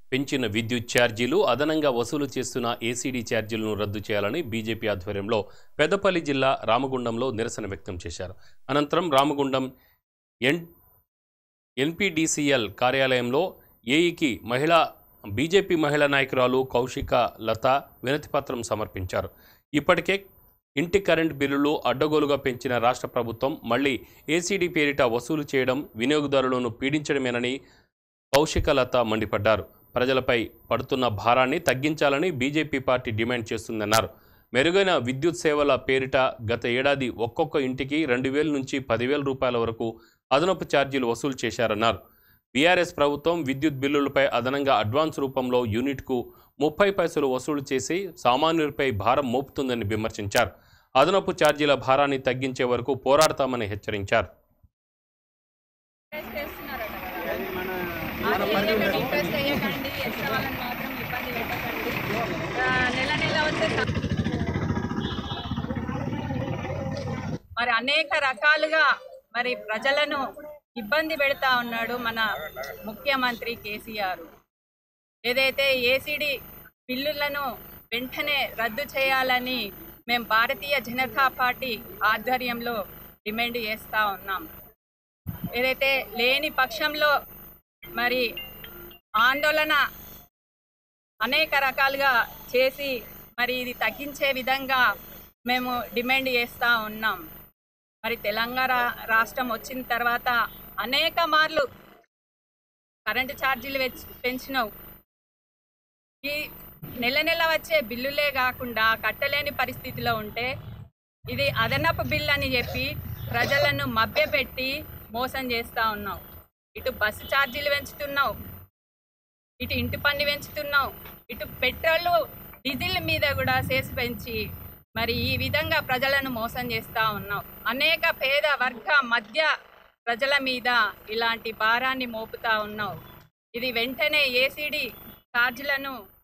పెంచిన విద్యుత్ ఛార్జీలు అదనంగా వసూలు చేస్తున్న ఏసీడీ ఛార్జీలను రద్దు చేయాలని బీజేపీ ఆధ్వర్యంలో పెద్దపల్లి జిల్లా రామగుండంలో నిరసన వ్యక్తం చేశారు అనంతరం రామగుండం ఎన్ ఎన్పీడీసీఎల్ కార్యాలయంలో ఏఈకి మహిళా బీజేపీ మహిళా నాయకురాలు కౌశిక లత వినతిపత్రం సమర్పించారు ఇప్పటికే ఇంటి కరెంట్ బిల్లులు అడ్డగోలుగా పెంచిన రాష్ట్ర ప్రభుత్వం మళ్ళీ ఏసీడీ పేరిట వసూలు చేయడం వినియోగదారులను పీడించడమేనని కౌశిక లత మండిపడ్డారు ప్రజలపై పడుతున్న భారాన్ని తగ్గించాలని బీజేపీ పార్టీ డిమాండ్ చేస్తుందన్నారు మెరుగైన విద్యుత్ సేవల పేరిట గత ఏడాది ఒక్కొక్క ఇంటికి రెండు వేల నుంచి పదివేల రూపాయల వరకు అదనపు ఛార్జీలు వసూలు చేశారన్నారు బీఆర్ఎస్ ప్రభుత్వం విద్యుత్ బిల్లులపై అదనంగా అడ్వాన్స్ రూపంలో యూనిట్కు ముప్పై పైసలు వసూలు చేసి సామాన్యులపై భారం మోపుతుందని విమర్శించారు అదనపు ఛార్జీల భారాన్ని తగ్గించే వరకు పోరాడతామని హెచ్చరించారు ఇంట్రెస్ట్ వేయకండి ఎక్స్ట్రా వాళ్ళని మాత్రం ఇబ్బంది పెట్టకండి ఆ, నెల నెల వచ్చే సం- మరి అనేక రకాలుగా మరి ప్రజలను ఇబ్బంది పెడతా ఉన్నాడు మన ముఖ్యమంత్రి కేసీఆర్ ఏదైతే ఏసీడీ బిల్లులను వెంటనే రద్దు చేయాలని మేము భారతీయ జనతా పార్టీ ఆధ్వర్యంలో డిమాండ్ చేస్తూ ఉన్నాం ఏదైతే లేని పక్షంలో మరి ఆందోళన అనేక రకాలుగా చేసి మరి ఇది తగ్గించే విధంగా మేము డిమాండ్ చేస్తూ ఉన్నాం మరి తెలంగాణ రాష్ట్రం వచ్చిన తర్వాత అనేక మార్లు కరెంటు ఛార్జీలు వెచ్- పెంచినావు ఈ నెల నెల వచ్చే బిల్లులే కాకుండా కట్టలేని పరిస్థితిలో ఉంటే ఇది అదనపు బిల్ అని చెప్పి ప్రజలను మభ్యపెట్టి మోసం చేస్తూ ఉన్నావు ఇటు బస్సు ఛార్జీలు పెంచుతున్నావు ఇటు ఇంటి పన్ను పెంచుతున్నావు ఇటు పెట్రోల్ డీజిల్ మీద కూడా సేసి పెంచి మరి ఈ విధంగా ప్రజలను మోసం చేస్తూ ఉన్నావు అనేక పేద వర్గ మధ్య ప్రజల మీద ఇలాంటి భారాన్ని మోపుతా ఉన్నావు ఇది వెంటనే ఏసీడీ ఛార్జీలను